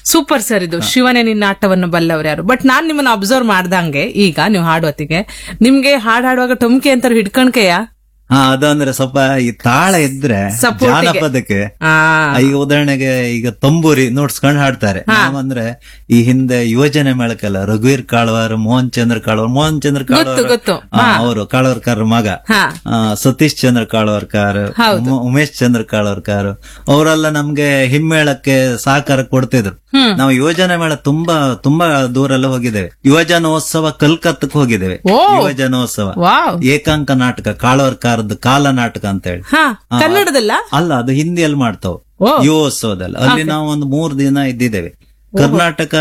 Super sir ಇದು ಶಿವನೇ ನಿನ್ನ ಆಟವನ್ನು ಬಲ್ಲವ್ರು ಯಾರು ಬಟ್ ನಾನ್ ನಿಮ್ಮನ್ನ ಅಬ್ಸರ್ವ್ ಮಾಡ್ದಂಗೆ ಈಗ ನೀವು ಹಾಡುವತ್ತಿಗೆ ನಿಮ್ಗೆ ಹಾಡ್ ಹಾಡುವಾಗ ಟೊಮ್ಕೆ ಅಂತಾರೆ ಹಿಡ್ಕಣ್ಕೆಯ ಹಾ ಅದಂದ್ರೆ ಸ್ವಲ್ಪ ಈ ತಾಳ ಇದ್ರೆ Support ಗೆ. ಜಾನಪದಕ್ಕೆ ಆ ಈಗ ಉದಾಹರಣೆಗೆ ಈಗ ತಂಬೂರಿ ನೋಡ್ಸ್ಕೊಂಡ್ ಹಾಡ್ತಾರೆ ನಾವಂದ್ರೆ ಈ ಹಿಂದೆ ಯೋಜನೆ ಮೇಳಕ್ಕೆಲ್ಲ ರಘುವೀರ್ ಕಾಳ್ವಾರ್ ಮೋಹನ್ ಚಂದ್ರ ಕಾಳ್ವಾರ್ ಮೋಹನ್ ಚಂದ್ರ ಗೊತ್ತು, ಗೊತ್ತು. ಅವರು ಕಾಳ್ವಾರ್ಕರ್ ಮಗ ಹಾ ಆ, ಸತೀಶ್ ಚಂದ್ರ ಕಾಳ್ವಾರ್ಕರ್ ಹೌದು. ಉಮ- ಉಮೇಶ್ ಚಂದ್ರ ಕಾಳ್ವಾರ್ಕರ್ ಅವರೆಲ್ಲ ನಮ್ಗೆ ಹಿಮ್ಮೇಳಕ್ಕೆ ಸಹಕಾರ ಕೊಡ್ತಿದ್ರು ನಾವು ಯೋಜನೆ ಮೇಳ ತುಂಬಾ ತುಂಬಾ ದೂರ ಎಲ್ಲ ಹೋಗಿದ್ದೇವೆ ಯುವಜನೋತ್ಸವ ಕಲ್ಕತ್ತಕ್ಕೆ ಹೋಗಿದ್ದೇವೆ ಓ. ಯುವಜನೋತ್ಸವ ವಾವ್ ಏಕಾಂಕ ನಾಟಕ ಕಾಳ್ವಾರ್ಕಾರದ್ದು ಕಾಲ ನಾಟಕ ಅಂತ ಹೇಳಿ ಹಾ ಕನ್ನಡದಲ್ಲ ಅಲ್ಲ ಅದು ಹಿಂದಿಯಲ್ಲಿ ಮಾಡ್ತಾವ್ ಓ. ಯುವೋತ್ಸವದಲ್ಲಿ ಅಲ್ಲಿ ನಾವು ಒಂದು ಮೂರು ದಿನ ಇದ್ದಿದ್ದೇವೆ ಕರ್ನಾಟಕ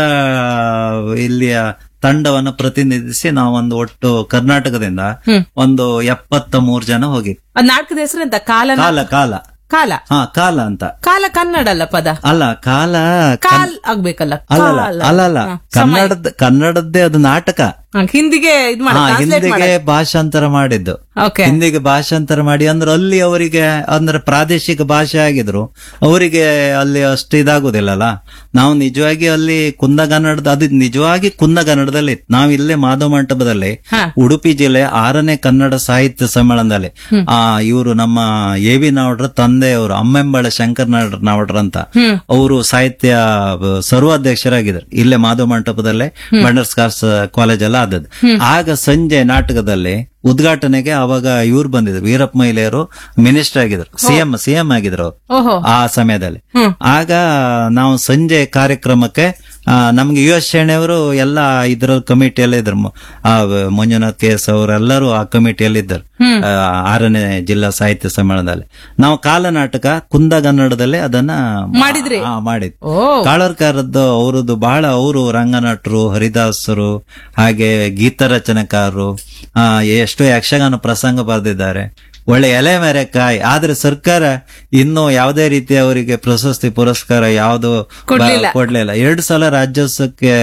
ಇಲ್ಲಿಯ ತಂಡವನ್ನ ಪ್ರತಿನಿಧಿಸಿ ನಾವೊಂದು ಒಟ್ಟು ಕರ್ನಾಟಕದಿಂದ ಒಂದು ಎಪ್ಪತ್ತ ಮೂರು ಜನ ಹೋಗಿ ಅದ್ ನಾಟಕದ ಹೆಸರೆಂತ ಕಾಲ ಕಾಲ ಕಾಲ ಕಾಲ ಹಾ ಕಾಲ ಅಂತ ಕಾಲ ಕನ್ನಡ ಅಲ್ಲ ಪದ ಅಲ್ಲ ಕಾಲ ಕಾಲ್ ಆಗ್ಬೇಕಲ್ಲ ಅಲ್ಲಲ್ಲ ಕಾಲ. ಅಲ್ಲಲ್ಲ ಹಾ, ಕನ್ನಡದ ಕನ್ನಡದ್ದೇ ಅದು ನಾಟಕ ಹಾ, ಹಿಂದಿಗೆ ಇದ್ ಮಾಡಿ ಹಾ ಟ್ರಾನ್ಸ್ಲೇಟ್ ಹಿಂದಿಗೆ ಭಾಷಾಂತರ ಮಾಡಿದ್ದು ಓಕೆ ಹಿಂದಿಗೆ ಭಾಷಾಂತರ ಮಾಡಿ ಅಂದ್ರೆ ಅಲ್ಲಿ ಅವರಿಗೆ ಅಂದ್ರೆ ಪ್ರಾದೇಶಿಕ ಭಾಷೆ ಆಗಿದ್ರು ಅವರಿಗೆ ಅಲ್ಲಿ ಅಷ್ಟು ಇದಾಗುದಿಲ್ಲಲ್ಲ ನಾವು ನಿಜವಾಗಿ ಅಲ್ಲಿ ಕುಂದಗನ್ನಡದ ಅದು ನಿಜವಾಗಿ ಕುಂದಗನ್ನಡದಲ್ಲಿ ಇತ್ತು. ನಾವು ಇಲ್ಲೇ ಮಾಧವ ಮಂಟಪದಲ್ಲಿ ಹಾ. ಉಡುಪಿ ಜಿಲ್ಲೆ ಆರನೇ ಕನ್ನಡ ಸಾಹಿತ್ಯ ಸಮ್ಮೇಳನದಲ್ಲಿ ಆ ಇವರು ನಮ್ಮ ಎ ವಿ ನಾವಡ್ರ ತಂದೆಯವರು ಅಮ್ಮೆಂಬಳ ಶಂಕರ್ ನಾಡ್- ನಾವಡ್ರ ಅಂತ ಅವರು ಸಾಹಿತ್ಯ ಆ, ಸರ್ವಾಧ್ಯಕ್ಷರಾಗಿದ್ದಾರೆ ಇಲ್ಲೇ ಮಾಧವ ಮಂಟಪದಲ್ಲೇ ಬಂಡರ್ಸ್ ಕಾರ್ಸ್ ಕಾಲೇಜ್ ಎಲ್ಲ ಆದದ್ದು ಆಗ ಸಂಜೆ ನಾಟಕದಲ್ಲಿ ಉದ್ಘಾಟನೆಗೆ ಅವಾಗ ಇವ್ರು ಬಂದಿದ್ರು ವೀರಪ್ಪ ಮಹಿಳೆಯರು ಮಿನಿಸ್ಟರ್ ಆಗಿದ್ರು ಸಿಎಂ ಸಿಎಂ ಆಗಿದ್ರು ಅವ್ರು ಓಹೋ ಆ ಸಮಯದಲ್ಲಿ ಹ್ಮ್. ಆಗ ನಾವು ಸಂಜೆ ಕಾರ್ಯಕ್ರಮಕ್ಕೆ ಆ, ನಮ್ಗೆ ಯು ಎಸ್ ಶೆಣೆಯವರು ಎಲ್ಲ ಇದ್ರ ಕಮಿಟಿಯಲ್ಲಿ ಇದ್ರು ಮ- ಆ, ಮಂಜುನಾಥ್ ಕೆ ಎಸ್ ಅವರೆಲ್ಲರೂ ಆ ಕಮಿಟಿಯಲ್ಲಿ ಇದ್ದರು ಆ, ಆರನೇ ಜಿಲ್ಲಾ ಸಾಹಿತ್ಯ ಸಮ್ಮೇಳನದಲ್ಲಿ ನಾವು ಕಾಲನಾಟಕ ಕುಂದಗನ್ನಡದಲ್ಲಿ ಅದನ್ನ ಮಾಡಿದ್ರಿ? ಆ, ಮಾಡಿದ್ ಓ ಕಾಳರ್ಕಾರದ್ದು ಅವರದ್ದು ಬಹಳ ಅವರು ರಂಗನಟರು ಹರಿದಾಸರು ಹಾಗೆ ಗೀತ ರಚನೆಕಾರರು ಆ, ಎಷ್ಟೋ ಯಕ್ಷಗಾನ ಪ್ರಸಂಗ ಬರೆದಿದ್ದಾರೆ ಒಳ್ಳೆ ಎಲೆ ಮೇರೆಕಾಯಿ ಆದ್ರೆ ಸರ್ಕಾರ ಇನ್ನೂ ಯಾವುದೇ ರೀತಿ ಅವರಿಗೆ ಪ್ರಶಸ್ತಿ ಪುರಸ್ಕಾರ ಯಾವುದು ಕೊಡ್ಲಿಲ್ಲ. ಕೊಡ್ಲಿಲ್ಲ ಎರಡು ಸಲ ರಾಜ್ಯೋತ್ಸವಕ್ಕೆ